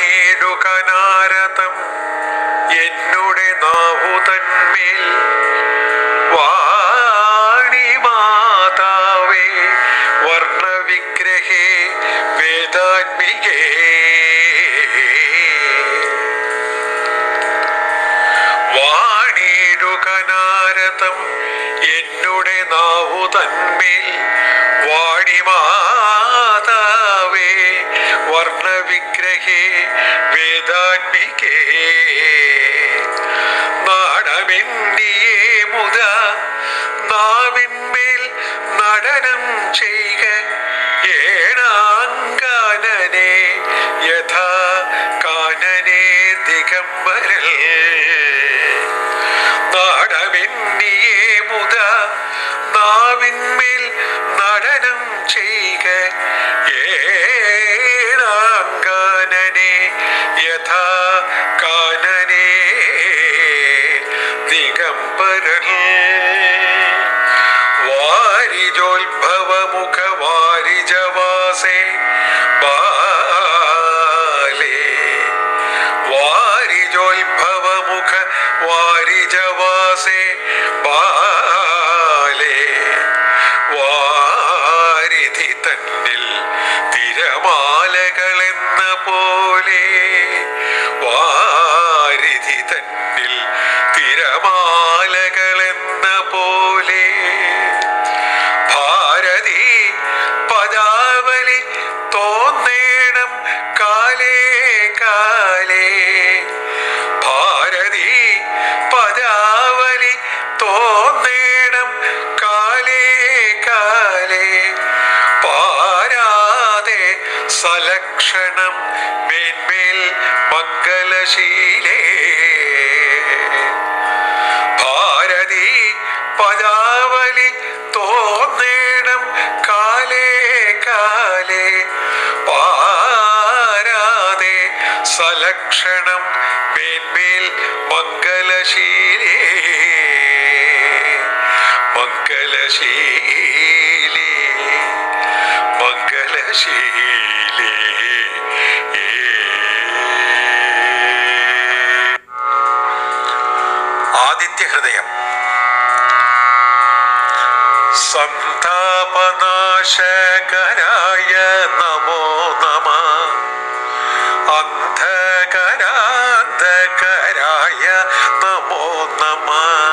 വാണിടുകനാരതം എന്നുടെ നാവുതന്മേൽ വാണി മാതാവേ വർണ്ണവിഗ്രഹേ വേദാത്മികേ വാണിടുകനാരതം എന്നുടെ നാവുതന്മേൽ വാണിമാതാവേ വർണ്ണവിഗ്രഹേ വേദാത്മികേ നാടമെന്നിയേ മുത നാവിന്മേൽ നടനം ചെയ്യുക ഏണാങ്കാനനെ യഥാ കാനനെ ദിഗംബരൽ നാടമെന്നിയേ മുത നാവിന്മേൽ നടനം ചെയ്യുക ഏണാങ്കാനനെ യഥാ കാനനെ ദിഗംബരൽ വാരിജോത്ഭവമുഖ വാരിജവാസേ ബാലേ വാരിജോത്ഭവമുഖ വാരിജവാസേ ബാലേ വാരിധി തന്നിൽ തിരമാലകളെന്ന പോലെ വാരിധി തന്നിൽ തിരമാലകളെന്ന പോലെ ഭാരതി പദാവലി തോന്നേണം കാലേ കാലേ ഭാരതി പദാവലി തോന്നേണം കാലേ കാലേ പാരാതെ സലക്ഷണം മേന്മേൽ മംഗലശീലേ ഭാരതി പദാവലി തോന്നേണം കാലേ കാലേ പാരാതെ സലക്ഷണം മേന്മേൽ മംഗലശീലേ മംഗലശീലേ മംഗലശീലേ ആദിത്യഹൃദയം സന്താപനാശകരായ നമോ നമ അന്ധകരാന്തകരായ നമോ നമ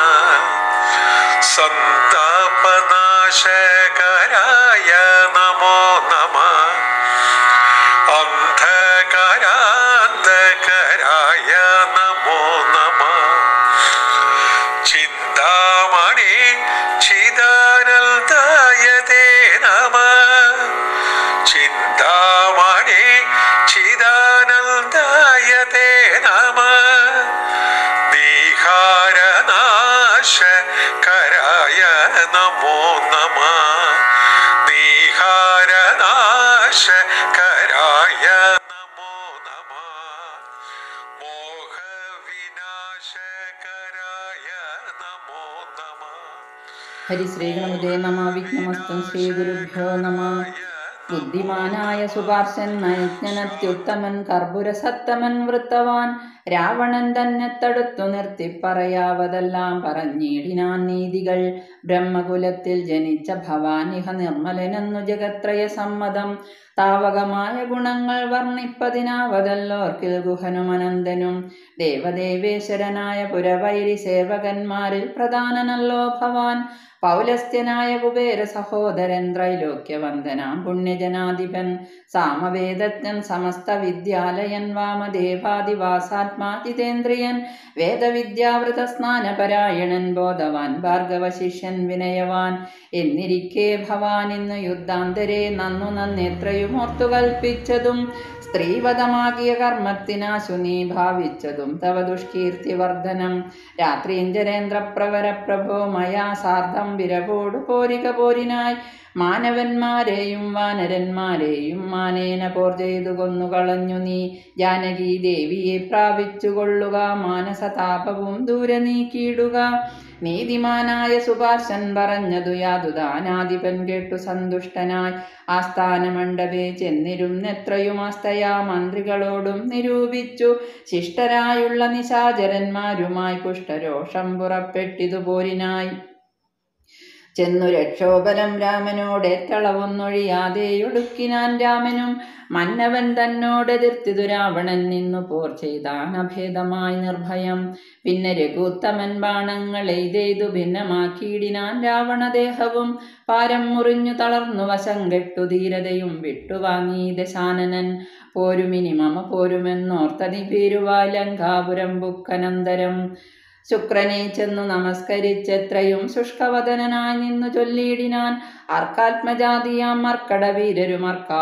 സന്താപനാശകരായ നമോ നമ അന്ധകരാന്തകരായ നമോ നമ ചിന്താമണി ചിദാനന്ദായതേ നമ ചിന്താമണി ചിദാനന്ദായതേ നമ നീഹാരനാശകരായ നമോ നമ നീഹാരനാശകരായ നമോ നമ മോഹവിനാശകരായ നമോ നമ ഹരിശ്രീഗണമുദേ നമ വിഘ്നമസ്തു ശ്രീ ഗുരുഭ്യോ നമ ബുദ്ധിമാനായ സുപാർശൻ നയജ്ഞനത്യുത്തമൻ കർപ്പുരസത്തമൻ വൃത്തവാൻ രാവണൻ തന്നെ തടുത്തു നിർത്തി പറയാവതെല്ലാം പറഞ്ഞിടിനാൻ നീതികൾ ബ്രഹ്മകുലത്തിൽ ജനിച്ച ഭവാനിഹ നിർമ്മലനെന്നു ജഗത്രയ സമ്മതം താവകമായ ഗുണങ്ങൾ വർണ്ണിപ്പതിനാവതല്ലോർക്കിൽ ഗുഹനുമനന്തനും ദേവദേവേശ്വരനായ പുരവൈരി സേവകന്മാരിൽ പ്രധാനനല്ലോ ഭവാൻ പൗലസ്ത്യനായ കുബേര സഹോദരൻ ത്രൈലോക്യവന്ദനാം പുണ്യജനാധിപൻ സാമവേദജ്ഞൻ സമസ്ത വിദ്യാലയൻ വാമദേവാദിവാസാത്മാ ജിതേന്ദ്രിയൻ വേദവിദ്യാവൃത സ്നാനപരായണൻ ബോധവാൻ ഭാർഗവശിഷ്യൻ വിനയവാൻ എന്നിരിക്കെ ഭവാൻ ഇന്ന് യുദ്ധാന്തരെ നന്നു നന്നെത്രയും ഓർത്തു കൽപ്പിച്ചതും സ്ത്രീവധമാകിയ കർമ്മത്തിനാശു നീ ഭാവിച്ചതും തവ ദുഷ്കീർത്തിവർദ്ധനം രാത്രീഞ്ചരേന്ദ്രപ്രവര പ്രഭോ മയാ സാർദ്ധം വിരവോടു പോരിക പോരിനായി മാനവന്മാരെയും വാനരന്മാരെയും മാനേന പോർ ചെയ്തു കൊന്നു കളഞ്ഞു നീ ജാനകി ദേവിയെ പ്രാപിച്ചു കൊള്ളുക മാനസതാപവും ദൂരെ നീക്കിയിടുക നീതിമാനായ സുഭാഷൻ പറഞ്ഞതു യാതുദാനാധിപൻ കേട്ടു സന്തുഷ്ടനായി ആസ്ഥാനമണ്ഡപേ ചെന്നിരുന്നെത്രയും ആസ്തയാ മന്ത്രികളോടും നിരൂപിച്ചു ശിഷ്ടരായുള്ള നിശാചരന്മാരുമായി പുഷ്ടരോഷം പുറപ്പെട്ടിതു പോരിനായി ചെന്നു രക്ഷോബലം രാമനോടെത്തളവൊന്നൊഴിയാതെ ഒടുക്കിനാൻ രാമനും മന്നവൻ തന്നോടെതിർത്തിതു രാവണൻ നിന്നു പോർ ചെയ്താൻ അഭേദമായി നിർഭയം പിന്നെ രഘുത്തമൻ ബാണങ്ങൾ എയ്തെയ്തു ഭിന്നമാക്കിയിടിനാൻ രാവണദേഹവും പാരം മുറിഞ്ഞു തളർന്നു വശം കെട്ടു ധീരതയും വിട്ടുവാങ്ങി ദശാനനൻ പോരുമിനി മമ പോരുമെന്നോർത്തതി പേരുവാ ലങ്കാപുരം ബുക്കനന്തരം ശുക്രനെ ചെന്നു നമസ്കരിച്ചെത്രയും ശുഷ്കവദനായി നിന്നു ചൊല്ലിയിടിനാൻ അർക്കാത്മജാതിയാം മർക്കട വീരരുമർക്ക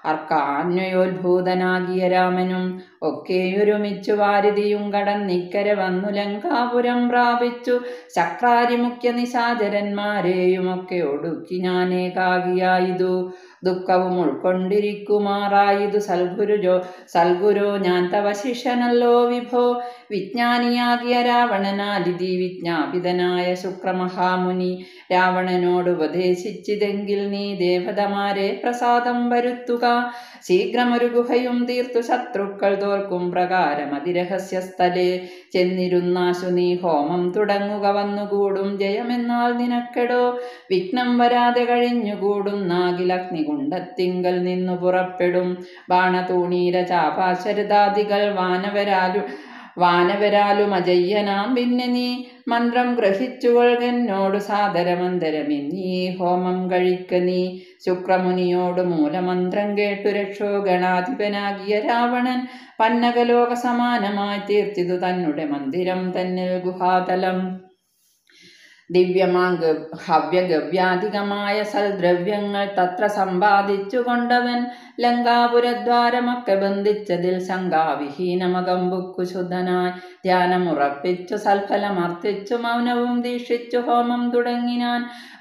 അർക്കാന്വയോത്ഭൂതനാകിയ രാമനും ഒക്കെയൊരുമിച്ചു വാരിതിയും കടന്നിക്കര വന്നു ലങ്കാപുരം പ്രാപിച്ചു ശക്രാരി മുഖ്യ നിശാചരന്മാരെയുമൊക്കെ ഒടുക്കി ഞാനേകാകിയായിതു ദുഃഖവും ഉൾക്കൊണ്ടിരിക്കുമാറായിതു സൽഗുരുജോ സൽഗുരു ഞാൻ തവ ശിഷ്യനല്ലോ വിഭോ വിജ്ഞാനിയാകിയ രാവണനാലിതി വിജ്ഞാപിതനായ ശുക്രമഹാമുനി രാവണനോട് ഉപദേശിച്ചിതെങ്കിൽ നീ ദേവതമാരെ പ്രസാദം വരുത്തുക ശീഘ്രമൊരു ഗുഹയും തീർത്തു ശത്രുക്കൾ തോൽക്കും പ്രകാരം അതിരഹസ്യ സ്ഥലേ ചെന്നിരുന്നാശു നീ ഹോമം തുടങ്ങുക വന്നുകൂടും ജയമെന്നാൽ നിനക്കെടോ വിഘ്നം വരാതെ കഴിഞ്ഞുകൂടുന്നാകിലഗ്നികുണ്ടത്തിങ്കൽ നിന്നു പുറപ്പെടും ബാണതൂണീര ചാപാശരതാദികൾ വാനവരാലു വാനവരാലും അജയ്യനാം പിന്നെ നീ മന്ത്രം ഗ്രഹിച്ചുകൊൾകെന്നോടു സാദരമന്തരമിന്നീ ഹോമം കഴിക്ക നീ ശുക്രമുനിയോട് മൂലമന്ത്രം കേട്ടു രക്ഷോ ഗണാധിപനാകിയ രാവണൻ പന്നകലോക സമാനമായി തീർത്തിതു തന്നെ മന്ദിരം തന്നിൽ ഗുഹാതലം ദിവ്യമാങ്ക് ഹവ്യഗവ്യാധികമായ സൽദ്രവ്യങ്ങൾ തത്ര സമ്പാദിച്ചു കൊണ്ടവൻ ലങ്കാപുരദ്വാരമൊക്കെ ബന്ധിച്ചതിൽ ശങ്കാവിഹീനമകം ബുക്കു ശുദ്ധനായി ധ്യാനമുറപ്പിച്ചു സൽഫലമർത്തിച്ചു മൗനവും ദീക്ഷിച്ചു ഹോമം തുടങ്ങിനാൻ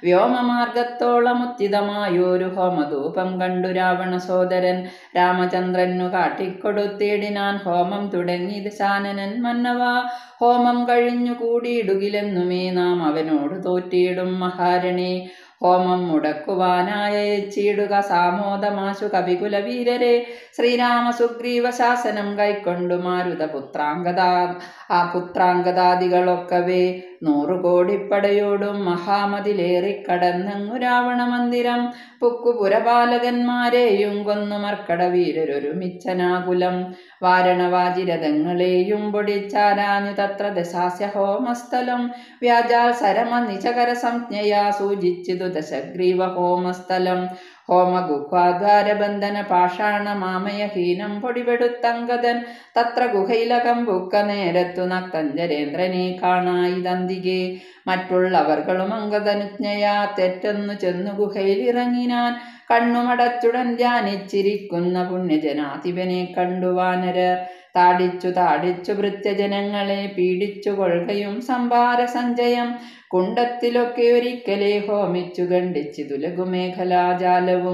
വ്യോമമാർഗത്തോളമുത്തിതമായൊരു ഹോമധൂപം കണ്ടു രാവണ സോദരൻ രാമചന്ദ്രനു കാട്ടിക്കൊടുത്തിടിനാൻ ഹോമം തുടങ്ങി ദശാനനൻ മന്നവ ഹോമം കഴിഞ്ഞു കൂടിയിടുകിലെന്നുമേ നാം അവനോട് തോറ്റിയിടും മഹാരണേ ഹോമം മുടക്കുവാനായ എച്ചിടുക സാമോദമാശു കവികുല വീരരെ ശ്രീരാമ സുഗ്രീവ ശാസനം കൈക്കൊണ്ടു മാരുത പുത്രാംഗതാ ആ പുത്രാംഗതാദികളൊക്കവേ നൂറു കോടിപ്പടയോടും മഹാമതിലേറിക്കടന്നങ്ങു രാവണ മന്ദിരം പുക്കുപുരപാലകന്മാരെയും കൊന്നു മർക്കട വീരരൊരുമിച്ചനാകുലം വാരണവാജിരഥങ്ങളെയും പൊടിച്ചാരാഞ്ഞു തത്ര ദശാസ്യ ഹോമസ്ഥലം വ്യാജാൽ സരമ നിചകര സംജ്ഞയാ സൂചിച്ചിതു ദശഗ്രീവ ഹോമസ്ഥലം ഹോമഗുഹാദ്വാരബന്ധന പാഷാണ മാമയഹീനം പൊടിപെടുത്തങ്കതൻ തത്ര ഗുഹയിലകം ബുക്ക നേരത്തു നക്തഞ്ചരേന്ദ്രനെ കാണായിതന്തികെ മറ്റുള്ളവർകളും അംഗതനുജ്ഞയാ തെറ്റെന്നു ചെന്നു ഗുഹയിലിറങ്ങിനാൻ കണ്ണുമടച്ചുടൻ ധ്യാനിച്ചിരിക്കുന്ന പുണ്യജനാധിപനെ കണ്ടു വാനരർ താടിച്ചു താടിച്ചു ഭൃത്യജനങ്ങളെ പീഡിച്ചു കൊள்കയും സംഭാര സഞ്ചയം കുണ്ടത്തിലൊക്കെ ഒരിക്കലേ ഹോമിച്ചു ഖണ്ഡിച്ചിതു ലഘുമേഖലാജാലവും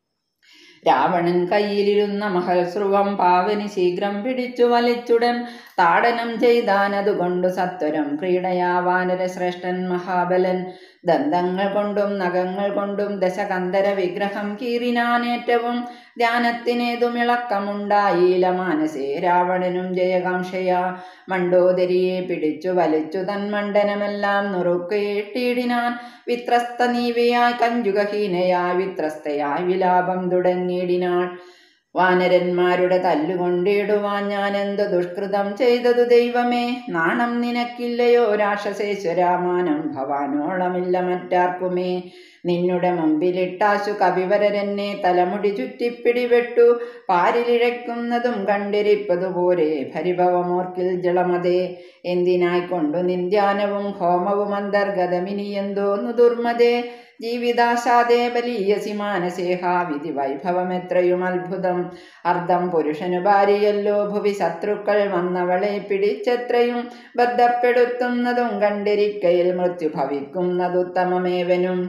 രാവണൻ കയ്യിലിരുന്ന മഹൽസ്രുവം പാവനി ശീഘ്രം പിടിച്ചു വലിച്ചുടൻ താടനം ചെയ്താനതുകൊണ്ടു സത്വരം ക്രീഡയാ വാനര ശ്രേഷ്ഠൻ മഹാബലൻ ദന്തങ്ങൾ കൊണ്ടും നഖങ്ങൾ കൊണ്ടും ദശകന്ധര വിഗ്രഹം കീറിനാനേറ്റവും ധ്യാനത്തിനേതുമിളക്കമുണ്ടായില്ല മാനസേ രാവണനും ജയകാംക്ഷയാ മണ്ടോദരിയെ പിടിച്ചു വലിച്ചു തന്മണ്ഡനമെല്ലാം നുറുക്കിയിട്ടിടിനാൻ വിത്രസ്ത നീവിയായി കഞ്ചുകഹീനയായി വിത്രസ്തയായി വിലാപം തുടങ്ങിയിടിനാൾ വാനരന്മാരുടെ തല്ലുകൊണ്ടിടുവാൻ ഞാൻ എന്ത് ദുഷ്കൃതം ചെയ്തതു ദൈവമേ നാണം നിനക്കില്ലയോ രാക്ഷസേശ്വരാമാനം ഭവാനോളമില്ല മറ്റാർക്കുമേ നിന്നുടെ മുമ്പിലിട്ടാശു കവിവരരെന്നെ തലമുടി ചുറ്റിപ്പിടിവെട്ടു പാരിലിഴയ്ക്കുന്നതും കണ്ടിരിപ്പതുപോലെ ഭരിഭവമോർക്കിൽ ജളമതേ എന്തിനായി കൊണ്ടു നിന്ധ്യാനവും ഹോമവും അന്തർഗതമിനിയെന്തോന്നു ദുർമതേ ജീവിതാശാദേ ബലീയസി മാനസേഹാ വിധി വൈഭവം എത്രയും അത്ഭുതം അർദ്ധം പുരുഷനു ഭാര്യയല്ലോ ഭുവി ശത്രുക്കൾ വന്നവളെ പിടിച്ചെത്രയും ബദ്ധപ്പെടുത്തുന്നതും കണ്ടിരിക്കയിൽ മൃത്യു ഭവിക്കുന്നതുത്തമമേവനും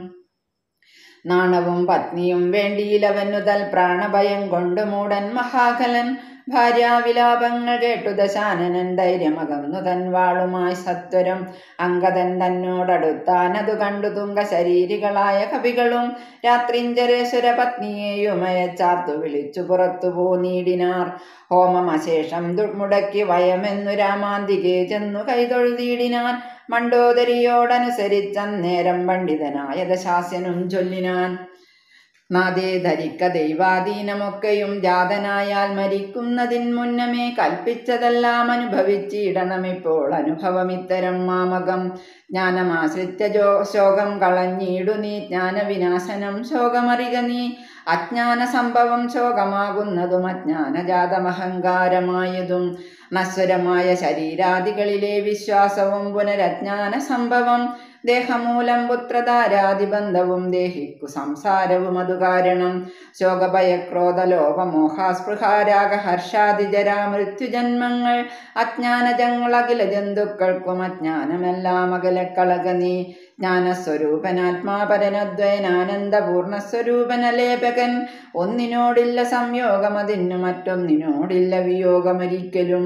നാണവും പത്നിയും വേണ്ടിയിലവനുതൽ പ്രാണഭയം കൊണ്ട് മൂടൻ മഹാകലൻ ഭാര്യാവിലാപങ്ങൾ കേട്ടു ദശാനനൻ ധൈര്യമകന്നു തൻ വാളുമായി സത്വരം അങ്കദൻ തന്നോടടുത്താനതു കണ്ടു തുങ്ക ശരീരികളായ കവികളും രാത്രിഞ്ചരേശ്വര പത്നിയെയും അയച്ചാർത്തു വിളിച്ചു പുറത്തു പോന്നീടിനാർ ഹോമമശേഷം ദു- മുടക്കി വയമെന്നു രാമാന്തികെ ചെന്നു കൈതൊഴുതിയിടിനാൻ മണ്ടോദരിയോടനുസരിച്ചന്നേരം പണ്ഡിതനായ ദശാസ്യനും ചൊല്ലിനാൻ നാദേ ധരിക്ക ദൈവാധീനമൊക്കെയും ജാതനായാൽ മരിക്കുന്നതിൻ മുന്നമേ കൽപ്പിച്ചതെല്ലാം അനുഭവിച്ചിടണമിപ്പോൾ അനുഭവമിത്തരം മാമകം ജ്ഞാനമാശ്രിത്യ ജോ ശോകം കളഞ്ഞിടു നീ ജ്ഞാനവിനാശനം ശോകമറിക നീ അജ്ഞാന സംഭവം ശോകമാകുന്നതും അജ്ഞാനജാതമഹങ്കാരമായതും നശ്വരമായ ശരീരാദികളിലെ വിശ്വാസവും പുനരജ്ഞാന സംഭവം ദേഹമൂലം പുത്രധാരാദിബന്ധവും ദേഹിക്കു സംസാരവും അതു കാരണം ശോകഭയക്രോധ ലോപമോഹാസ്പൃഹാരാഗ ഹർഷാദിജരാ മൃത്യുജന്മങ്ങൾ അജ്ഞാനജങ്ങൾ അഖില ജന്തുക്കൾക്കും അജ്ഞാനമെല്ലാം അകലെ കളക നീ ജ്ഞാനസ്വരൂപനാത്മാപരനദ്വയനാനന്ദപൂർണസ്വരൂപനലേപകൻ ഒന്നിനോടില്ല സംയോഗം അതിനു മറ്റൊന്നിനോടില്ല വിയോഗമൊരിക്കലും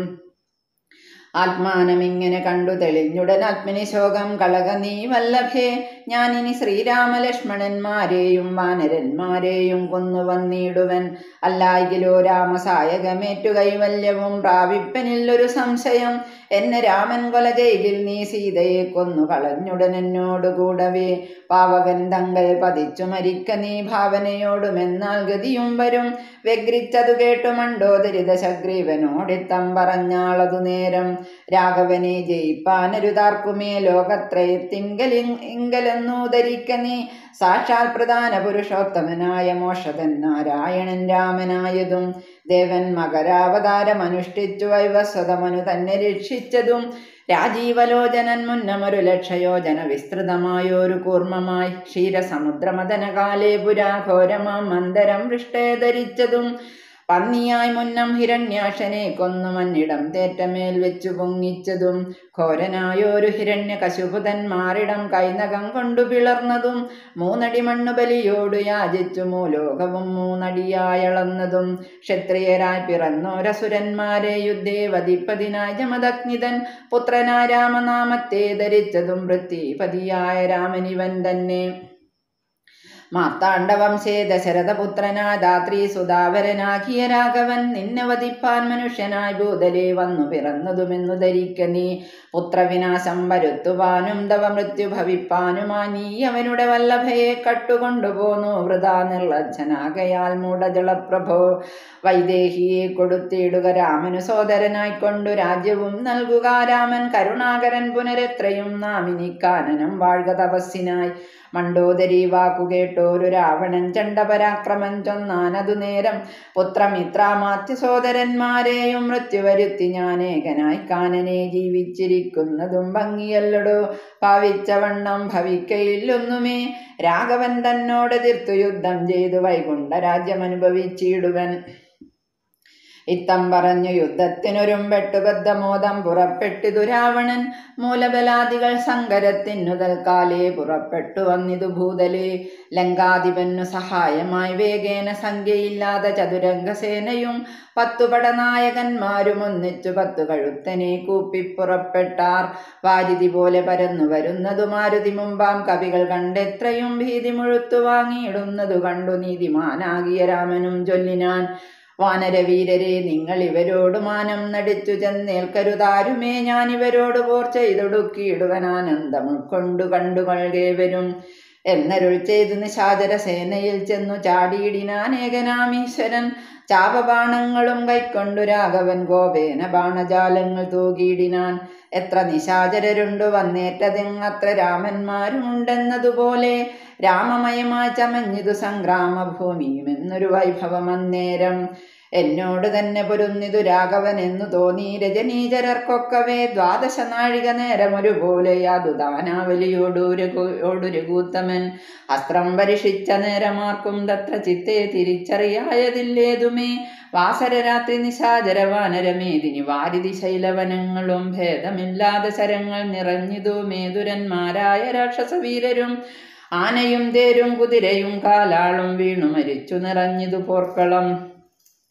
ആത്മാനമിങ്ങനെ കണ്ടു തെളിഞ്ഞുടൻ ആത്മനി ശോകം കളക നീ വല്ലഭേ ഞാനിനി ശ്രീരാമലക്ഷ്മണന്മാരെയും വാനരന്മാരെയും കൊന്നു വന്നിടുവൻ അല്ലായികിലോ രാമസായകമേറ്റു കൈവല്യവും പ്രാപിപ്പനില്ലൊരു സംശയം എന്നെ രാമൻ കൊല ചെയ്തിൽ നീ സീതയെ കൊന്നു കളഞ്ഞുടൻ എന്നോട് കൂടവേ പാവകൻ തങ്ങൾ പതിച്ചു മരിക്ക നീ ഭാവനയോടുമെന്നാൽ ഗതിയും വരും വ്യഗ്രിച്ചതു കേട്ടു മണ്ടോദരിത ശഗ്രീവനോടിത്തം പറഞ്ഞാളതു നേരം രാഘവനെ ജയിപ്പാനരുതാർക്കുമേ ലോകത്രയത്തിങ്കലി ഇങ്കലെന്നു ധരിക്ക നീ സാക്ഷാൽ പ്രധാന പുരുഷോത്തമനായ മോഷതൻ നാരായണൻ രാമനായതും ദേവൻ മകരാവതാരമനുഷ്ഠിച്ചു വൈവസ്വതമനു തന്നെ രക്ഷിച്ചതും രാജീവലോചനൻ മുന്നമൊരു ലക്ഷയോജന വിസ്തൃതമായൊരു കൂർമ്മമായി ക്ഷീരസമുദ്രമദനകാലേ പുരാഘോരമാം മന്ദരം വൃഷ്ടേ ധരിച്ചതും പന്നിയായി മുന്നം ഹിരണ്യാക്ഷനെ കൊന്നു മന്നിടം തേറ്റമേൽ വെച്ചു പൊങ്ങിച്ചതും ഘോരനായൊരു ഹിരണ്യ കശുപുതന്മാരിടം കൈനകം കൊണ്ടു പിളർന്നതും മൂന്നടി മണ്ണു ബലിയോടു യാചിച്ചു മൂലോകവും മൂന്നടിയായളന്നതും ക്ഷത്രിയരായി പിറന്നോരസുരന്മാരെ യുദ്ധേ വധിപ്പതിനായ ജമദഗ്നിതൻ പുത്രനായ രാമനാമത്തെ ധരിച്ചതും വൃത്തിപതിയായ രാമനിവൻ തന്നെ മാർത്താണ്ഡവംശേ ദശരഥപുത്രനായ ധാത്രി സുധാവരനാകിയ രാഘവൻ നിന്നെ വധിപ്പാൻ മനുഷ്യനായി ഭൂതലേ വന്നു പിറന്നതുമെന്നു ധരിക്ക നീ പുത്രവിനാശം വരുത്തുവാനും തവ മൃത്യു ഭവിപ്പാനുമാ നീ അവനുടെ വല്ലഭയെ കട്ടുകൊണ്ടുപോന്നു വൃതാ നിർലജ്ജനാകയാൽ മൂടജളപ്രഭോ വൈദേഹിയെ കൊടുത്തിടുക രാമനു സോദരനായിക്കൊണ്ടു രാജ്യവും നൽകുക രാമൻ കരുണാകരൻ പുനരെത്രയും നാമിനി കാനനം വാഴ്ക തപസ്സിനായി മണ്ടോദരി വാക്കു കേട്ടോരു രാവണൻ ചണ്ടപരാക്രമം ചൊന്നാനതു നേരം പുത്രമിത്രാമാത്യ സോദരന്മാരെയും മൃത്യുവരുത്തി ഞാനേകനായി കാനനെ ജീവിച്ചിരിക്കുന്നതും ഭംഗിയല്ലടോ ഭാവിച്ചവണ്ണം ഭവിക്കയില്ലൊന്നുമേ രാഘവൻ തന്നോട് എതിർത്തു യുദ്ധം ചെയ്തു വൈകുണ്ഠ രാജ്യമനുഭവിച്ചിടുവൻ ഇത്തം പറഞ്ഞു യുദ്ധത്തിനൊരുമ്പെട്ടു ബദ്ധമോദം പുറപ്പെട്ടിതു രാവണൻ മൂലബലാദികൾ സങ്കരത്തിനു തൽക്കാലേ പുറപ്പെട്ടു വന്നിതു ഭൂതലേ ലങ്കാധിപന്നു സഹായമായി വേഗേന സംഖ്യയില്ലാതെ ചതുരംഗസേനയും പത്തു പടനായകന്മാരും ഒന്നിച്ചു പത്തു കഴുത്തനെ കൂപ്പിപ്പുറപ്പെട്ടാർ വാരിതി പോലെ പരന്നു വരുന്നതു മാരുതി മുമ്പാം കവികൾ കണ്ടെത്രയും ഭീതി മുഴുത്തു വാങ്ങിയിടുന്നതു കണ്ടു നീതിമാനാകിയ രാമനും ചൊല്ലിനാൻ വാനരവീരരെ നിങ്ങൾ ഇവരോട് മാനം നടിച്ചു ചെന്നേൽക്കരുതാരുമേ ഞാൻ ഇവരോട് പോർ ചെയ്തൊടുക്കിയിടുവൻ ആനന്ദം ഉൾക്കൊണ്ടു കണ്ടുകൊള്ളുകേവരും എന്നരുൾ ചെയ്തു നിശാചര സേനയിൽ ചെന്നു ചാടിയിടിനാൻ ഏകനാമീശ്വരൻ ചാപബാണങ്ങളും കൈക്കൊണ്ടു രാഘവൻ ഗോപേന ബാണജാലങ്ങൾ തൂകിയിടിനാൻ എത്ര നിശാചരരുണ്ടു വന്നേറ്റതെങ്ങത്ര രാമന്മാരുമുണ്ടെന്നതുപോലെ രാമമയമായി ചമഞ്ഞിതു സംഗ്രാമഭൂമിയും എന്നൊരു വൈഭവം അന്നേരം എന്നോട് തന്നെ പൊരുന്നിതു രാഘവൻ എന്നു തോന്നി രജനീചരർക്കൊക്കവേ ദ്വാദശ നാഴിക നേരം ഒരുപോലെ യാതുദാനാവലിയോടൊരു കൂത്തമൻ അസ്ത്രം പരിഷിച്ച നേരമാർക്കും തത്ര ചിത്തെ തിരിച്ചറിയായതില്ലേതുമേ വാസരരാത്രി നിശാചര വാനരമേദിനി വാരിതി ശൈലവനങ്ങളും ഭേദമില്ലാതെ ശരങ്ങൾ നിറഞ്ഞിതു മേതുരന്മാരായ രാക്ഷസവീരരും ആനയും തേരും കുതിരയും കാലാളും വീണു മരിച്ചു നിറഞ്ഞിതു പോർക്കളം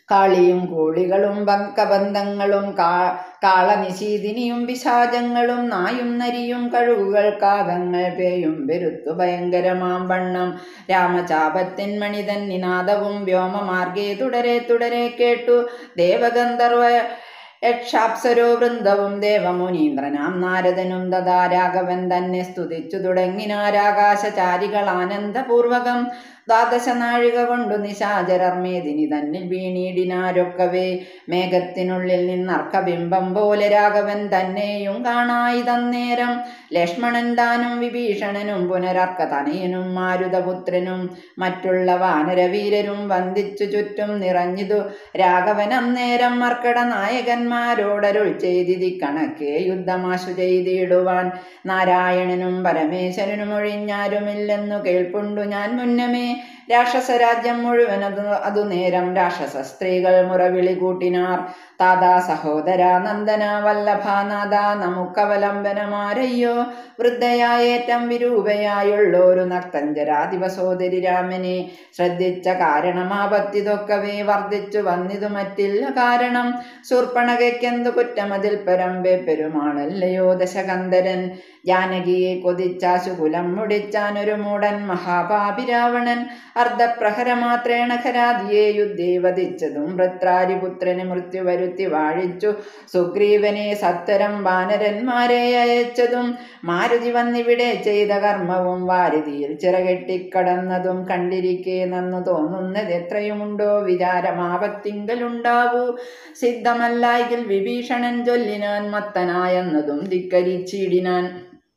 കാളിയും കൂളികളും ബങ്കബന്ധങ്ങളും കാ കാളനിശീതിനിയും പിശാചങ്ങളും നായും നരിയും കഴുകുകൾ കാകങ്ങൾ പേയും പെരുത്തു ഭയങ്കരമാം വണ്ണം രാമചാപത്തിൻ മണിതൻ നിനാദവും വ്യോമമാർഗേ തുടരെ തുടരെ കേട്ടു ദേവഗന്ധർവ യക്ഷാപ്സരോ വൃന്ദവും ദേവമുനീന്ദ്രനാം നാരദനും തഥാ രാഘവൻ തന്നെ സ്തുതിച്ചു തുടങ്ങിനാരാകാശചാരികൾ ആനന്ദപൂർവകം ദ്വാദശ നാഴിക കൊണ്ടു നിശാചരർ മേദിനി തന്നിൽ വീണീടിനാരൊക്കവേ മേഘത്തിനുള്ളിൽ നിന്നർക്കബിംബം പോലെ രാഘവൻ തന്നെയും കാണായി തന്നേരം ലക്ഷ്മണൻ താനും വിഭീഷണനും പുനരർക്ക തനയനും മാരുതപുത്രനും മറ്റുള്ള വാനരവീരരും വന്ദിച്ചു ചുറ്റും നിറഞ്ഞിതു രാഘവൻ അന്നേരം മർക്കട നായകന്മാരോടരുൾ ചെയ്തിതി കണക്കെ യുദ്ധമാശു ചെയ്തിടുവാൻ നാരായണനും പരമേശ്വരനും ഒഴിഞ്ഞാരുമില്ലെന്നു കേൾപ്പുണ്ടു ഞാൻ മുന്നമേ രാക്ഷസരാജ്യം മുഴുവൻ അതു അതു നേരം രാക്ഷസ സ്ത്രീകൾ മുറവിളി കൂട്ടിനാർ താതാ സഹോദര നന്ദന വല്ലഭാനാഥ നമുക്കവലംബനമാരയ്യോ വൃദ്ധയായേറ്റം വിരൂപയായുള്ളൊരു നക്തഞ്ചരാധിപ സോദരി രാമനെ ശ്രദ്ധിച്ച കാരണമാപത്തിതൊക്കവേ വർദ്ധിച്ചു വന്നിതു മറ്റില്ല കാരണം ശൂർപ്പണകയ്ക്കെന്തു കുറ്റമതിൽ പരമ്പെ പെരുമാളല്ലയോ ദശകന്ധരൻ ജാനകിയെ കൊതിച്ചാശുകുലം മുടിച്ചാനൊരു മൂടൻ മഹാപാപി രാവണൻ അർദ്ധപ്രഹരമാത്രേണ ഖരാദിയെ യുദ്ധേ വധിച്ചതും വൃത്രാരിപുത്രന് മൃത്യു വരുത്തി വാഴിച്ചു സുഗ്രീവനെ സത്വരം വാനരന്മാരെ അയച്ചതും മാരുതി വന്നിവിടെ ചെയ്ത കർമ്മവും വാരുതിയിൽ ചിറകെട്ടിക്കടന്നതും കണ്ടിരിക്കെ നന്നു തോന്നുന്നത് എത്രയുമുണ്ടോ വിചാരമാപത്തിങ്കലുണ്ടാവൂ സിദ്ധമല്ലായെങ്കിൽ വിഭീഷണൻ ചൊല്ലിനാൻ മത്തനായെന്നതും ധിക്കരിച്ചിടിനാൻ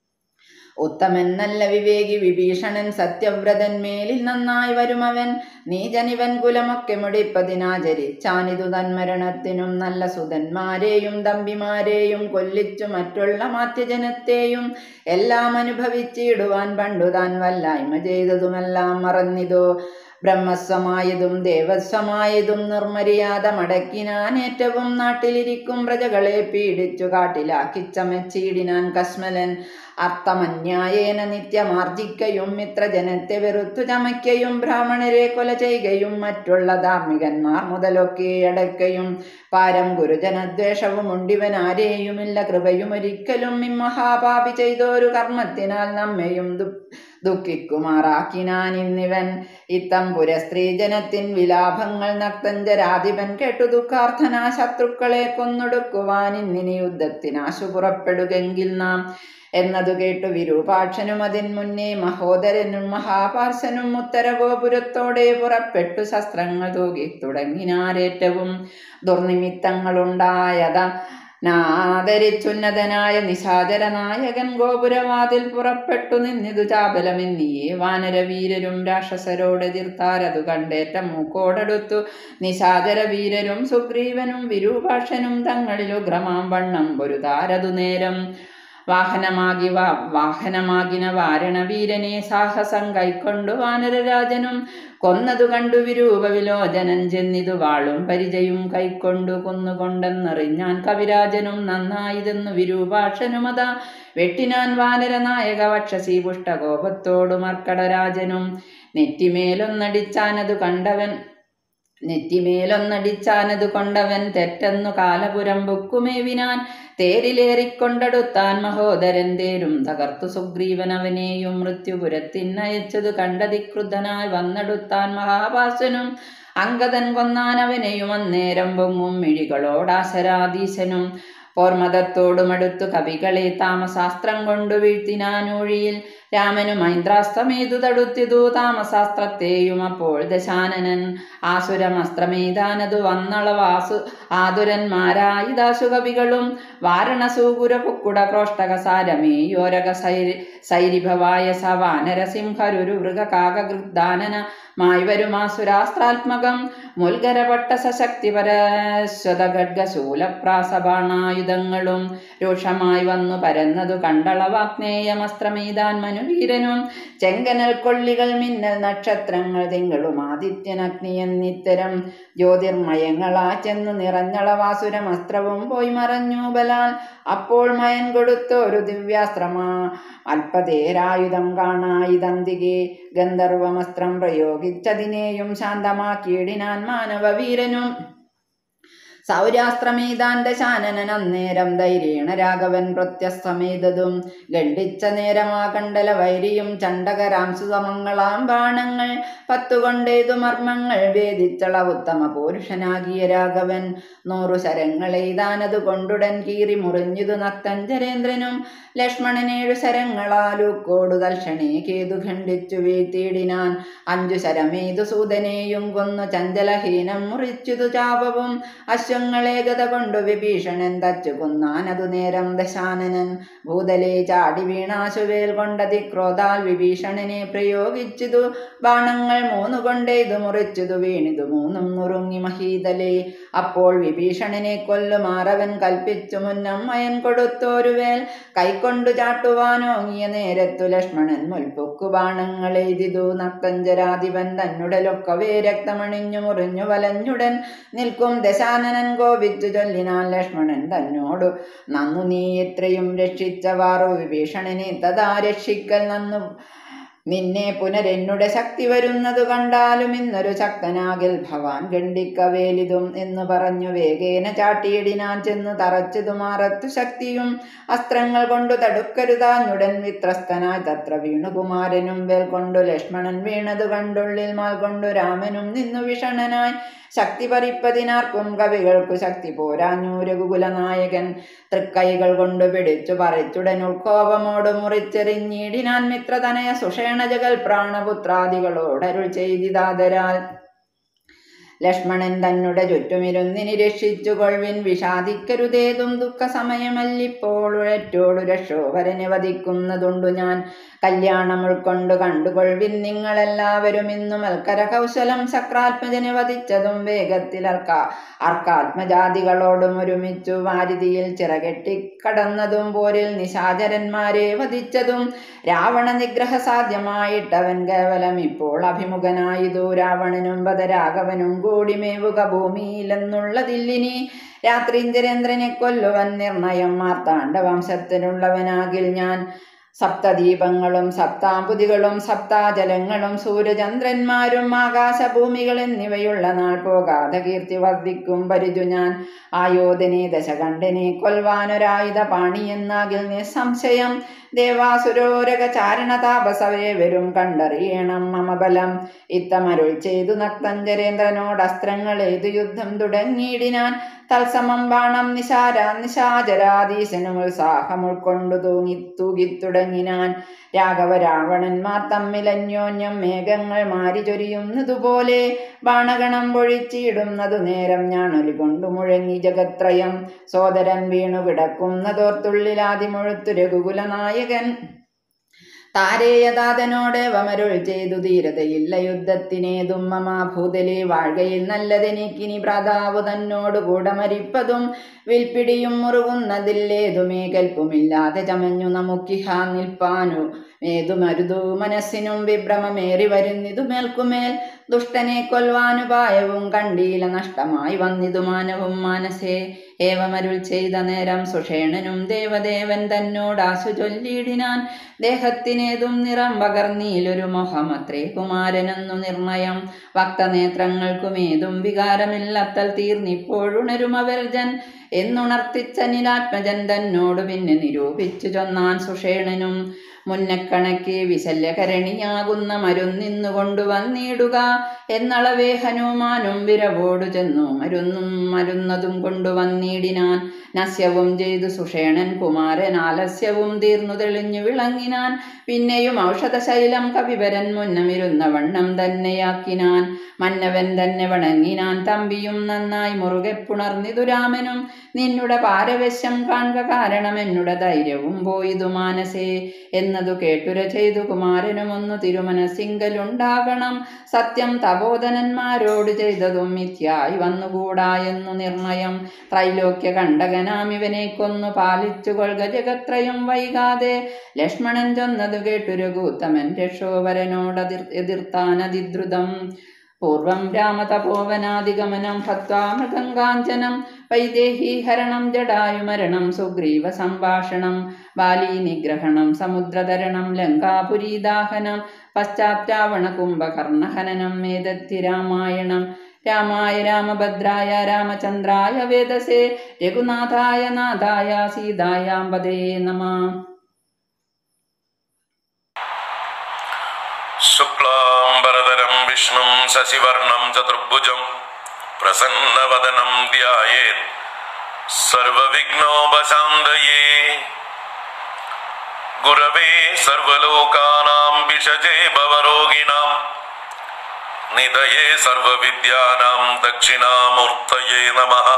ഉത്തമൻ നല്ല വിവേകി വിഭീഷണൻ സത്യവ്രതൻ മേലിൽ നന്നായി വരുമവൻ നീജനിവൻ കുലമൊക്കെ മുടിപ്പതിനാചരിച്ചാനിതു തന്മരണത്തിനും നല്ല സുതന്മാരെയും തമ്പിമാരെയും കൊല്ലിച്ചു മറ്റുള്ള മാത്യജനത്തെയും എല്ലാം അനുഭവിച്ചിടുവാൻ പണ്ടു താൻ വല്ലായ്മ ചെയ്തതുമെല്ലാം മറന്നിതോ ബ്രഹ്മസ്വമായതും ദേവസ്വമായതും നിർമര്യാദ മടക്കിനാൻ ഏറ്റവും നാട്ടിലിരിക്കും പ്രജകളെ പീഡിച്ചു കാട്ടിലാക്കി ചമച്ചിടിനാൻ കശ്മലൻ അർത്ഥമന്യായേന നിത്യമാർജിക്കയും മിത്രജനത്തെ വെറുത്തു ചമയ്ക്കയും ബ്രാഹ്മണരെ കൊല ചെയ്യുകയും മറ്റുള്ള ധാർമ്മികന്മാർ മുതലൊക്കെ അടയ്ക്കയും പാരം ഗുരുജനദ്വേഷവും ഉണ്ടിവൻ ആരെയുമില്ല കൃപയും ഒരിക്കലും ഇമ്മഹാപാപി ചെയ്തൊരു കർമ്മത്തിനാൽ നമ്മയും ദു ദുഃഖിക്കുമാറാക്കിനാൻ ഇന്നിവൻ ഇത്തംപുര സ്ത്രീജനത്തിൻ വിലാപങ്ങൾ നക്തഞ്ചരാധിപൻ കേട്ടു ദുഃഖാർത്ഥനാ ശത്രുക്കളെ കൊന്നൊടുക്കുവാൻ ഇന്നിനി യുദ്ധത്തിനാശു പുറപ്പെടുകെങ്കിൽ നാം എന്നതു കേട്ടു വിരൂപാക്ഷനും അതിൻ മുന്നേ മഹോദരനും മഹാപാർശനും ഉത്തരഗോപുരത്തോടെ പുറപ്പെട്ടു ശസ്ത്രങ്ങൾ തൂകി തുടങ്ങിനാരേറ്റവും ദുർനിമിത്തങ്ങളുണ്ടായത നാദരിച്ചുന്നതനായ നിശാചര നായകൻ ഗോപുരവാതിൽ പുറപ്പെട്ടു നിന്നിതു ചാപലമെന്നിയേ വാനരവീരരും രാക്ഷസരോട് എതിർത്താരതു കണ്ടേറ്റ മൂക്കോടടുത്തു നിശാചര വീരരും സുഗ്രീവനും വിരൂപാക്ഷനും തങ്ങളിലുഗ്രമാം വണ്ണം പൊരുതാരതു നേരം വാഹനമാകി വാ വാഹനമാകിന വാരണവീരനെ സാഹസം കൈക്കൊണ്ടു വാനരരാജനും കൊന്നതു കണ്ടു വിരൂപ വിലോചനൻ ചെന്നിതു വാളും പരിചയും കൈക്കൊണ്ടു കൊന്നുകൊണ്ടെന്നറിഞ്ഞാൻ കവിരാജനും നന്നായതെന്നു വിരൂപാക്ഷനുമതാ വെട്ടിനാൻ വാനരനായക വക്ഷസി പുഷ്ടകോപത്തോടു മർക്കടരാജനും നെറ്റിമേലൊന്നടിച്ചാനതു കണ്ടവൻ നെറ്റിമേലൊന്നടിച്ചാനതു കൊണ്ടവൻ തെറ്റെന്നു കാലപുരം ബുക്കുമേവിനാൻ തേരിലേറിക്കൊണ്ടടുത്താൻ മഹോദരൻ തേരും തകർത്തു സുഗ്രീവൻ അവനെയും മൃത്യുപുരത്തിനയച്ചതു കണ്ടതിക്രുദ്ധനായി വന്നെടുത്താൻ മഹാഭാസനും അങ്കദൻ കൊന്നാൻ അവനെയും അന്നേരം പൊങ്ങും മിഴികളോടാശരാധീശനും പോർമതത്തോടുമടുത്തു കവികളെ താമശാസ്ത്രം കൊണ്ടു വീഴ്ത്തിനാനൂഴിയിൽ രാമനു മൈന്ദ്രാസ്ത്രമേതു തടുത്തിതു താമശാസ്ത്രത്തെയും അപ്പോൾ ദശാനനൻ ആസുരമസ്ത്രമേതാനതു വന്നളവാസു ആതുരന്മാരായി ദാസുകവികളും വാരണസൂകുര പുക്കുട ക്രോഷ്ടക സാരമേയോരക സൈരി സൈരിഭവായ സവാനരസിംഹരുരു മൃഗകാകൃദ്ദാനന മായി വരുമാസുരാസ്ത്രാത്മകം മുൽഗരപട്ട സശക്തി പരശ്വത ഖഡ്ഗശൂലപ്രാസബാണായുധങ്ങളും രൂക്ഷമായി വന്നു പരന്നതു കണ്ടളവാഗ്നേയമസ്ത്രമേതാൻ മനുവീരനും ചെങ്കനൽ കൊള്ളികൾ മിന്നൽ നക്ഷത്രങ്ങൾ തിങ്കളും ആദിത്യനഗ്നി എന്നിത്തരം ജ്യോതിർമയങ്ങളാ ചെന്നു നിറഞ്ഞളവാസുരമസ്ത്രവും പോയി മറഞ്ഞു ബലാൽ അപ്പോൾ മയൻ കൊടുത്തൊരു ദിവ്യാസ്ത്രമാ അല്പതേരായുധം കാണായിതന്തികെ ഗന്ധർവമസ്ത്രം പ്രയോഗിച്ചതിനെയും ശാന്തമാക്കിയിടിനാൻ മാനവവീരനും സൗരാസ്ത്രമീതാന്റെ ശാനനൻ അന്നേരം ധൈര്യേണ രാഘവൻ പ്രത്യസ്തമേതതും ഗണ്ഡിച്ച നേരമാ കണ്ടല വൈരിയും ചണ്ടകരാം സുതമങ്ങളാം ബാണങ്ങൾ പത്തുകൊണ്ടേതു മർമ്മങ്ങൾ ഭേദിച്ചള ഉത്തമ പുരുഷനാകിയ രാഘവൻ നൂറു ശരങ്ങളെയ്താനതു കൊണ്ടുടൻ കീറി മുറിഞ്ഞിതു നക്തഞ്ചരേന്ദ്രനും ലക്ഷ്മണനേഴു ശരങ്ങളാലൂക്കോടു തൽക്ഷണേ കേതു ഖണ്ഡിച്ചു വീഴ്ത്തിയിടിനാൻ അഞ്ചു ശരമേതു സൂതനെയും കൊന്നു ചഞ്ചലഹീനം മുറിച്ചിതു ചാപവും അശ്വങ്ങളെ ഗത കൊണ്ടു വിഭീഷണൻ തച്ചു കൊന്നാനതു നേരം ദശാനനൻ ഭൂതലേ ചാടി വീണാശുവേൽ കൊണ്ടതി ക്രോധാൽ വിഭീഷണനെ പ്രയോഗിച്ചിതു ബാണങ്ങൾ മൂന്നു കൊണ്ടേതു മുറിച്ചിതു വീണിതു മൂന്നും നുറുങ്ങി മഹീതലേ അപ്പോൾ വിഭീഷണനെ കൊല്ലുമാറവൻ കൽപ്പിച്ചു മുന്നം അയൻ കൊടുത്തോരുവേൽ കൈക്കൊണ്ടു ചാട്ടുവാനോങ്ങിയ നേരത്തു ലക്ഷ്മണൻ മുൽപ്പൊക്കു ബാണങ്ങൾ എഴുതിതു നക്തഞ്ചരാധിപൻ തന്നുടലൊക്കവേ രക്തമണിഞ്ഞു മുറിഞ്ഞു വലഞ്ഞുടൻ നിൽക്കും ദശാനനൻ കോപിച്ചു ചൊല്ലിനാൻ ലക്ഷ്മണൻ തന്നോടു നന്നു നീ എത്രയും രക്ഷിച്ചവാറു വിഭീഷണനെ തഥാ രക്ഷിക്കൽ നന്നു നിന്നെ പുനരെന്നുടെ ശക്തി വരുന്നതു കണ്ടാലും ഇന്നൊരു ശക്തനാകിൽ ഭവാൻ ഗണ്ഡിക്കവേലിതും എന്നു പറഞ്ഞു വേഗേന ചാട്ടിയിടിനാൻ ചെന്നു തറച്ചതു മാറത്തു ശക്തിയും അസ്ത്രങ്ങൾ കൊണ്ടു തടുക്കരുതാഞ്ഞുടൻ വിത്രസ്തനായി തത്ര വീണു കുമാരനും വേൽ കൊണ്ടു ലക്ഷ്മണൻ വീണതു കണ്ടുള്ളിൽ മാൽ കൊണ്ടു രാമനും നിന്നു വിഷണനായി ശക്തി പറിപ്പതിനാർക്കും കവികൾക്കു ശക്തി പോരാഞ്ഞു രഘുകുല നായകൻ തൃക്കൈകൾ കൊണ്ടു പിടിച്ചു പറിച്ചുടൻ ഉൾക്കോപമോട് മുറിച്ചെറിഞ്ഞിടിനാൻ മിത്രതനയ സുഷേണജകൾ പ്രാണപുത്രാദികളോടരുൾ ചെയ്തിതാതരാൽ ലക്ഷ്മണൻ തന്നുടെ ചുറ്റുമിരുന്നിനി രക്ഷിച്ചു കൊൾവിൻ വിഷാദിക്കരുതേതും ദുഃഖ സമയമല്ലിപ്പോൾ ഉഴറ്റോടു രക്ഷോവരനെ വധിക്കുന്നതുണ്ടു ഞാൻ കല്യാണം ഉൾക്കൊണ്ടു കണ്ടുകൊൾവിൻ നിങ്ങളെല്ലാവരും ഇന്നു മൽക്കര കൗശലം ശക്രാത്മജനെ വധിച്ചതും വേഗത്തിൽ അർക്ക അർക്കാത്മജാതികളോടും ഒരുമിച്ചു വാരിതിയിൽ ചിറകെട്ടി കടന്നതും പോരിൽ നിശാചരന്മാരെ വധിച്ചതും രാവണ നിഗ്രഹ സാധ്യമായിട്ടവൻ കേവലം ഇപ്പോൾ അഭിമുഖനായതു രാവണനും വധരാഘവനും കൂടി മേവുക ഭൂമിയിലെന്നുള്ളതില്ലിനി രാത്രിഞ്ചരേന്ദ്രനെ കൊല്ലുവൻ നിർണയം മാർത്താണ്ഡ വംശത്തിലുള്ളവനാകിൽ ഞാൻ സപ്തദീപങ്ങളും സപ്താംബുതികളും സപ്താജലങ്ങളും സൂര്യചന്ദ്രന്മാരും ആകാശഭൂമികൾ എന്നിവയുള്ള നാൾ പോകാതെ കീർത്തി വർദ്ധിക്കും പരിചു ഞാൻ ആയോധനെ ദശകണ്ഠനെ കൊൽവാനൊരായുധ പാണിയെന്നാകിൽ നിസ്സംശയം ദേവാസുരോരക ചാരണ താപസവേ വരും കണ്ടറിയണം മമ ബലം ഇത്തമരുൾ ചെയ്തു നക്തഞ്ചരേന്ദ്രനോട് അസ്ത്രങ്ങൾ ഏതു യുദ്ധം തുടങ്ങിയിടിനാൻ തത്സമം ബാണം നിശാര നിശാചരാധീശനും ഉത്സാഹം ഉൾക്കൊണ്ടു തൂങ്ങി തൂകിത്തുടങ്ങിനാൻ രാഘവ രാവണന്മാർ തമ്മിൽ അന്യോന്യം മേഘങ്ങൾ മാരി ചൊരിയുന്നതുപോലെ ബാണഗണം പൊഴിച്ചിടുന്നതു നേരം ഞാണൊലി കൊണ്ടു മുഴങ്ങി ജഗത്രയം സോദരൻ വീണു കിടക്കുന്നതോർത്തുള്ളിലാതി മുഴുത്തു രഘുകുല നായകൻ താരേയതാതനോടെ വമരുൾ ചെയ്തു ധീരതയില്ല യുദ്ധത്തിനേതും മമാഭൂതലേ വാഴ്കയിൽ നല്ലതെനിക്കിനി ഭ്രാതാവു തന്നോട് കൂടെ മരിപ്പതും വിൽപ്പിടിയും മുറുകുന്നതില്ലേതുമേ കൽപ്പുമില്ലാതെ ചമഞ്ഞു നമുക്കിഹ നിൽപ്പാനു ഏതുമരുതു മനസ്സിനും വിഭ്രമമേറി വരുന്നിതു മേൽക്കുമേൽ ദുഷ്ടനെ കൊൽവാനുപായവും കണ്ടീല നഷ്ടമായി വന്നിതു മാനവും മാനസേ ഏവമരുൾ ചെയ്ത നേരം സുഷേണനും ദേവദേവൻ തന്നോടാശു ചൊല്ലിയിടിനാൻ ദേഹത്തിനേതും നിറം പകർന്നീലൊരു മൊഹമത്രേ കുമാരനെന്നു നിർണയം വക്തനേത്രങ്ങൾക്കുമേതും വികാരമില്ലത്തൽ തീർന്നിപ്പോഴുണരും അവർജൻ എന്നുണർത്തിച്ച നിലാത്മജൻ തന്നോട് പിന്നെ നിരൂപിച്ചു ചൊന്നാൻ സുഷേണനും മുന്നക്കണക്കെ വിശല്യകരണിയാകുന്ന മരുന്നിന്നു കൊണ്ടുവന്നിടുക എന്നളവേ ഹനുമാനും വിരവോടു ചെന്നു മരുന്നും മരുന്നതും കൊണ്ടുവന്നിടിനാൻ നസ്യവും ചെയ്തു സുഷേണൻ കുമാരൻ ആലസ്യവും തീർന്നു തെളിഞ്ഞു വിളങ്ങിനാൻ പിന്നെയും ഔഷധശൈലം കവിവരൻ മുന്നമിരുന്ന വണ്ണം തന്നെയാക്കിനാൻ മന്നവൻ തന്നെ വണങ്ങിനാൻ തമ്പിയും നന്നായി മുറുകെ പുണർന്നിതു രാമനും നിന്നുടെ പാരവശ്യം കാൺക കാരണം എന്നുടെ ധൈര്യവും പോയിതു മാനസേ എന്നതു കേട്ടുര ചെയ്തു കുമാരനും ഒന്ന് തിരുമനസിങ്കലുണ്ടാകണം സത്യം തപോധനന്മാരോട് ചെയ്തതും മിഥ്യായി വന്നുകൂടാ എന്നു നിർണയം ത്രൈലോക്യ കണ്ടകനാം ഇവനെ കൊന്നു പാലിച്ചു കൊൾക ജഗത്രയും വൈകാതെ ലക്ഷ്മണൻ ചൊന്നതു കേട്ടു രഘൂത്തമൻ രക്ഷോവരനോടതിർ എതിർത്താനതിദ്രുതം പൂർവം രാമതപോവനാദിഗമനം ഹത്വാ മൃഗങ്കാഞ്ചനം വൈദേഹീഹരണം ജടായുമരണം സുഗ്രീവ സംഭാഷണം ബാലീനിഗ്രഹണം സമുദ്രതരണം ലങ്കാപുരീദാഹനം പശ്ചാത്രാവണ കുംഭകർണഹനനം മേദത്തി രാമായണം രാമായ രാമഭദ്രായ രാമചന്ദ്രായ വേദസേ രഘുനാഥായ നാഥായ സീതായാമ്പതേ നമ ശുക്ലാംബരധരം വിഷ്ണും ശശിവർണം ചതുർഭുജം പ്രസന്നവദനം ധ്യായേത് സർവവിഘ്നോപശാന്തയേ ഗുരവേ സർവലോകാനാം വിഷജേ ഭവരോഗിണാം നിധയേ സർവവിദ്യാനാം ദക്ഷിണാമൂർത്തയേ നമഃ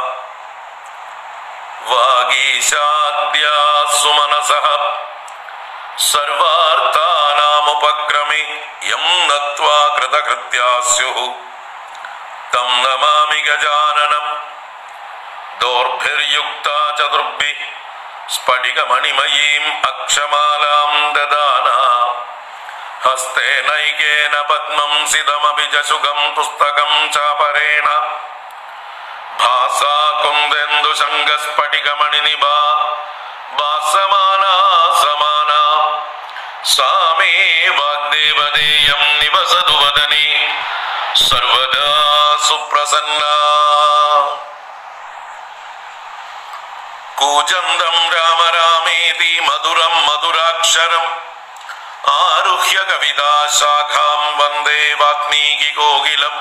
വാഗീശാദ്യാ സുമനസഃ സർവാർത്ഥാനാമുപക്രമേ യം നത്വാ കൃതകൃത്യാ സ്യുഃ തം നമാമി ഗജാനനം ദോർഭിർയുക്താ ചതുർഭി സ്ഫടികമണിമയീം അക്ഷമാലാം ദദാന ഹസ്തേനൈകേന പദ്മം സിതമപി ച സുഖം പുസ്തകം ചാപരേണ ഭാസാ കുന്ദേന്ദു ശങ്കസ്ഫടികമണിനിഭ ഭാസമാനാ സമാന സാമേ വാഗ്ദേവതേയം നിവസതു വദനി സർവദാ സുപ്രസന്ന കൂജന്തം രാമ രാമേതി മധുരം മധുരാക്ഷരം ആരുഹ്യ കവിതാശാഖാം വന്ദേ വാത്മീകി കോകിലം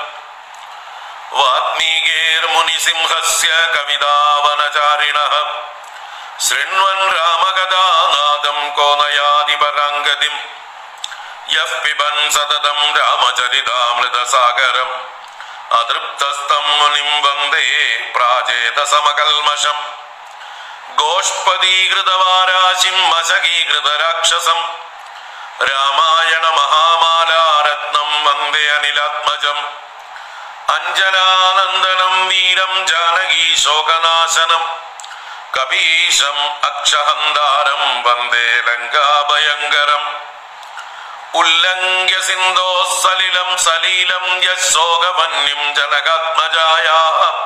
വാത്മീകേർമുനിസിംഹസ്യ കവിതാവനചാരിണഃ ശൃണ്വൻ രാമകഥാനാദം കോനയാതി പരാങ്കതിം യഃ പിബൻ സതതം രാമചരിതാമൃതസാഗരം അതൃപ്തസ്തം മുനിം വന്ദേ പ്രാചേതസമകൽമഷം ഗോഷ്പദീകൃതവാരാശിം മശകീകൃതരാക്ഷസം രാമായണ മഹാമാലാരത്നം വന്ദേ അനിലാത്മജം അഞ്ജനാനന്ദനം വീരം ജാനകീ ശോകനാശനം കപീശം അക്ഷഹന്താരം വന്ദേ ലങ്കാഭയങ്കരം ഉല്ലംഘ്യ സിന്ധോ സലിലം സലീലം യശോകവന്യം ജനകാത്മജായാ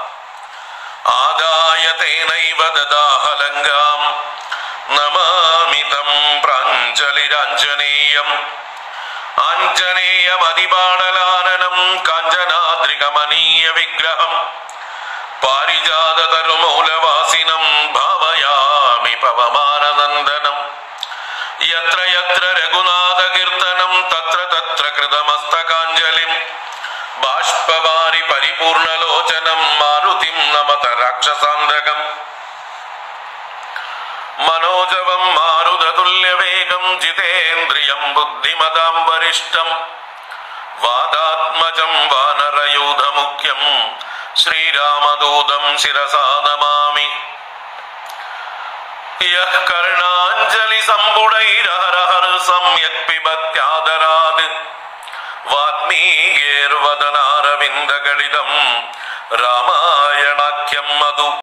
ആദായ തേനൈവ ദദാഹലങ്കാം നമാമിതം പ്രാഞ്ജലിരാഞ്ജനേയം ആഞ്ജനേയമതിപാടലാനനം കാഞ്ചനാദ്രികമനീയ വിഗ്രഹം പാരിജാതതരുമൂലവാസിനം ഭാവയാമി പവമാനനന്ദനം യത്ര യത്ര രഘുനാഥകീർത്തനം തത്ര തത്ര കൃതമസ്തകാഞ്ജലിം ബാഷ്പവാരി പരിപൂർണലോചനം മാരുതിം നമത രാക്ഷസാന്തകം മനോജവം മാരുതതുല്യവേഗം ജിതേന്ദ്രിയം ബുദ്ധിമതാം വരിഷ്ടം വാദാത്മജം വാനരയൂഥമുഖ്യം ശ്രീരാമദൂതം ശിരസാ നമാമി യഃ കർണാഞ്ജലി സമ്പുടൈരഹരഹർ സംയക് പിബത്യാദരാത് വാത്മീകേർവദനാരവിന്ദഗളിതം രാമായണാഖ്യം മധു